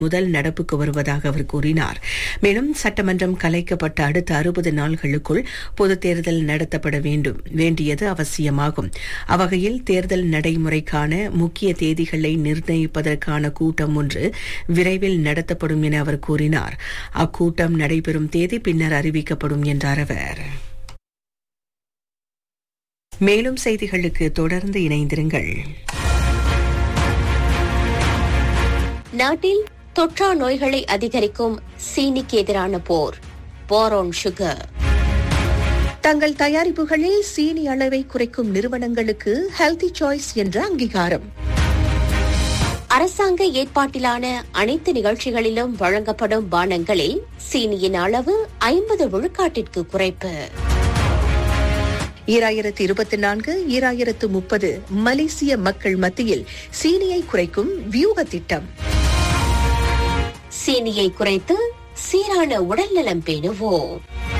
முதல் நடப்புக்கு வருவதாக அவர் கூறினார் மேலும் சட்டமன்றம் கலைக்கப்பட்ட அடுத்த அறுபது நாள்களுக்குள் பொதுத் தேர்தல் நடத்தப்பட வேண்டும் வேண்டியது அவசியமாகும் அவ்வகையில் தேர்தல் நடைமுறைக்கான முக்கிய தேதிகளை நிர்ணயிப்பதற்கான கூட்டம் ஒன்று விரைவில் நடத்தப்படும் என அவர் கூறினார் அக்கூட்டம் நடைபெறும் தேதி பின்னர் அறிவிக்கப்படும் என்றார் அவர் மேலும் செய்திகளுக்கு தொடர்ந்து இணைந்திருங்கள் நாட்டில் தொற்றா நோய்களை அதிகரிக்கும் சீனிக்கு எதிரான போர் வார் ஆன் சுகர் தங்கள் தயாரிப்புகளில் சீனி அளவை குறைக்கும் நிறுவனங்களுக்கு ஹெல்தி சாய்ஸ் என்ற அங்கீகாரம் அரசாங்க ஏற்பாட்டிலான அனைத்து நிகழ்ச்சிகளிலும் வழங்கப்படும் பானங்களில் சீனியின் அளவு ஐம்பது விழுக்காட்டிற்கு குறைப்பு ஈராயிரத்து இருபத்தி நான்கு ஈராயிரத்து முப்பது மலேசிய மக்கள் மத்தியில் சீனியை குறைக்கும் வியூக திட்டம் சீனியை குறைத்து சீரான உடல்நலம் பேணுவோம்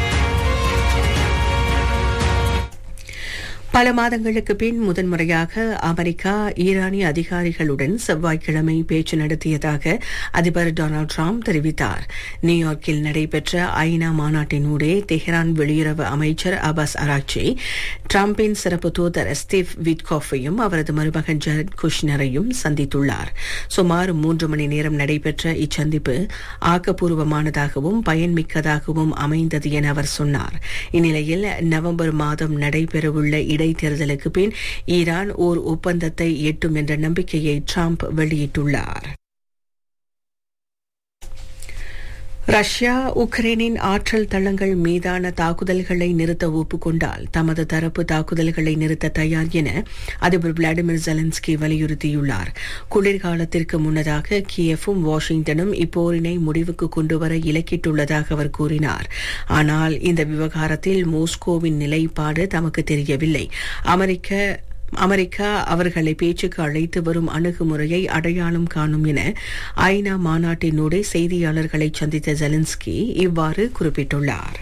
பல மாதங்களுக்கு பின் முதன்முறையாக அமெரிக்கா ஈரானிய அதிகாரிகளுடன் செவ்வாய்க்கிழமை பேச்சு நடத்தியதாக அதிபர் டொனால்டு டிரம்ப் தெரிவித்தார் நியூயார்க்கில் நடைபெற்ற ஐநா மாநாட்டினூடே தெஹ்ரான் வெளியுறவு அமைச்சர் அபாஸ் அராச்சி டிரம்பின் சிறப்பு தூதர் ஸ்டீவ் விட்காஃபையும் அவரது மருமகன் ஜரட் குஷ்னரையும் சந்தித்துள்ளார் சுமார் மூன்று மணி நேரம் நடைபெற்ற இச்சந்திப்பு ஆக்கப்பூர்வமானதாகவும் பயன்மிக்கதாகவும் அமைந்தது என அவர் சொன்னார் இந்நிலையில் நவம்பர் மாதம் நடைபெறவுள்ள இடைத்தேர்தலுக்கு பின் ஈரான் ஓர் ஒப்பந்தத்தை எட்டும் என்ற நம்பிக்கையை டிரம்ப் வெளியிட்டுள்ளார் ரஷ்யா உக்ரைனின் ஆற்றல் தளங்கள் மீதான தாக்குதல்களை நிறுத்த ஒப்புக்கொண்டால் தமது தரப்பு தாக்குதல்களை நிறுத்த தயார் என அதிபர் விளாடிமிர் ஜெலன்ஸ்கி வலியுறுத்தியுள்ளார் குளிர்காலத்திற்கு முன்னதாக கியஃபும் வாஷிங்டனும் இப்போரினை முடிவுக்கு கொண்டுவர இலக்கிட்டுள்ளதாக அவர் கூறினார் ஆனால் இந்த விவகாரத்தில் மோஸ்கோவின் நிலைப்பாடு தமக்கு தெரியவில்லை அமெரிக்க அமெரிக்கா அவர்களை பேச்சுக்கு அழைத்து வரும் அணுகுமுறையை அடையாளம் காணும் என ஐநா மாநாட்டினூடே செய்தியாளர்களை சந்தித்த ஜெலன்ஸ்கி இவ்வாறு குறிப்பிட்டுள்ளார்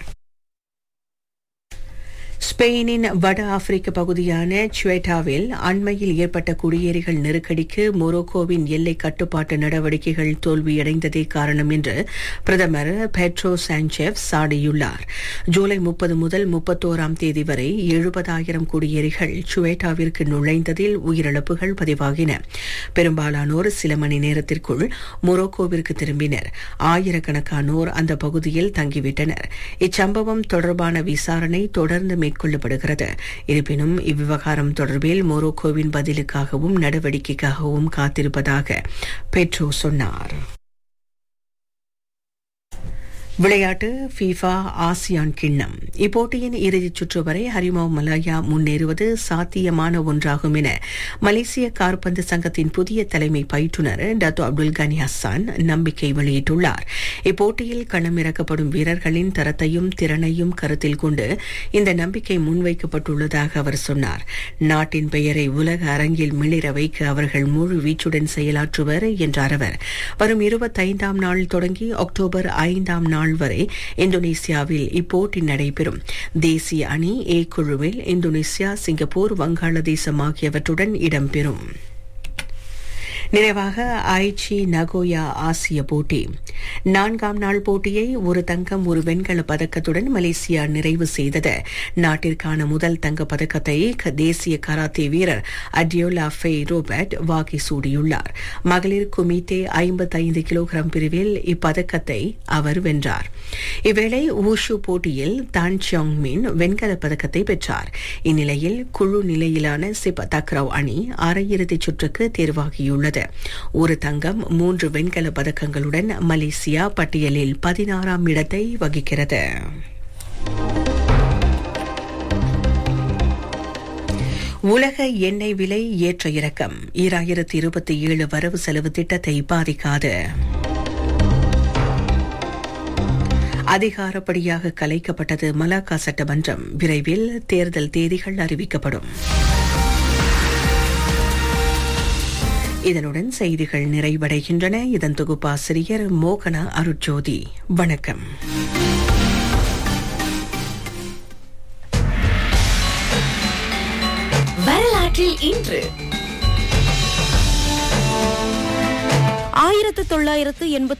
ஸ்பெயினின் வட ஆப்பிரிக்க பகுதியான சுவேட்டாவில் அண்மையில் ஏற்பட்ட குடியேறிகள் நெருக்கடிக்கு மொரோக்கோவின் எல்லை கட்டுப்பாட்டு நடவடிக்கைகள் தோல்வியடைந்ததே காரணம் என்று பிரதமர் பெட்ரோ சாnchez சாடியுள்ளார் ஜூலை முப்பது முதல் முப்பத்தோராம் தேதி வரை எழுபதாயிரம் குடியேறிகள் சுவேட்டாவிற்கு நுழைந்ததில் உயிரிழப்புகள் பதிவாகின பெரும்பாலானோர் சில மணி நேரத்திற்குள் மொரோக்கோவிற்கு திரும்பினர் ஆயிரக்கணக்கானோர் அந்த பகுதியில் தங்கிவிட்டனர் இச்சம்பவம் தொடர்பான விசாரணை தொடர்ந்து மேற்கொள்ளப்படுகிறது இருப்பினும் இவ்விவகாரம் தொடர்பில் மொரோக்கோவின் பதிலுக்காகவும் நடவடிக்கைக்காகவும் காத்திருப்பதாக பெட்ரோ சொன்னார் விளையாட்டு ஃபீஃபா ஆசியான் கிண்ணம் இப்போட்டியின் இறுதிச் சுற்று வரை ஹரிமோ மலாயா முன்னேறுவது சாத்தியமான ஒன்றாகும் என மலேசிய கார்பந்து சங்கத்தின் புதிய தலைமை பயிற்றுநர் டத்தோ அப்துல் கனி ஹசான் நம்பிக்கை வெளியிட்டுள்ளார் இப்போட்டியில் களமிறக்கப்படும் வீரர்களின் தரத்தையும் திறனையும் கருத்தில் கொண்டு இந்த நம்பிக்கை முன்வைக்கப்பட்டுள்ளதாக அவர் சொன்னார் நாட்டின் பெயரை உலக அரங்கில் மிளிர வைக்க அவர்கள் முழு வீச்சுடன் செயலாற்றுவர் என்றார் அவர் வரும் இருபத்தைந்தாம் நாள் தொடங்கி அக்டோபர் ஐந்தாம் நாள் நாள் வரை இந்தோனேசியாவில் இப்போட்டி நடைபெறும் தேசிய அணி ஏ குழுவில் இந்தோனேசியா சிங்கப்பூர் வங்காளதேசம் ஆகியவற்றுடன் இடம்பெறும் நிறைவாக ஐச்சி நகோயா ஆசிய போட்டி நான்காம் நாள் போட்டியை ஒரு தங்கம் ஒரு வெண்கல பதக்கத்துடன் மலேசியா நிறைவு செய்தது நாட்டிற்கான முதல் தங்க பதக்கத்தை தேசிய கராத்தே வீரர் அடியோலா ஃபே ரோபர்ட் வாகி சூடியுள்ளார் மகளிர் குமித்தே ஐம்பத்தைந்து கிலோகிராம் பிரிவில் இப்பதக்கத்தை அவர் வென்றார் இவ்வேளை ஊஷு போட்டியில் தான் சியோங் மின் வெண்கல பதக்கத்தை பெற்றார் இந்நிலையில் குழு நிலையிலான சிப் தக்ரவ் அணி அரையிறுதிச் சுற்றுக்கு தேர்வாகியுள்ளது ஒரு தங்கம் மூன்று வெண்கல பதக்கங்களுடன் மலேசியா பட்டியலில் பதினாறாம் இடத்தை வகிக்கிறது உலக எண்ணெய் விலை ஏற்ற இறக்கம் ஈராயிரத்தி இருபத்தி ஏழு வரவு செலவு திட்டத்தை பாதிக்காது அதிகாரப்படியாக கலைக்கப்பட்டது மலாக்கா சட்டமன்றம் விரைவில் தேர்தல் தேதிகள் அறிவிக்கப்படும் இதனுடன் செய்திகள் நிறைவடைகின்றன இதன் தொகுப்பாசிரியர் மோகனா அருட்ஜோதி வணக்கம் வரலாற்றில் இன்று ஆயிரத்து தொள்ளாயிரத்து எண்பத்தி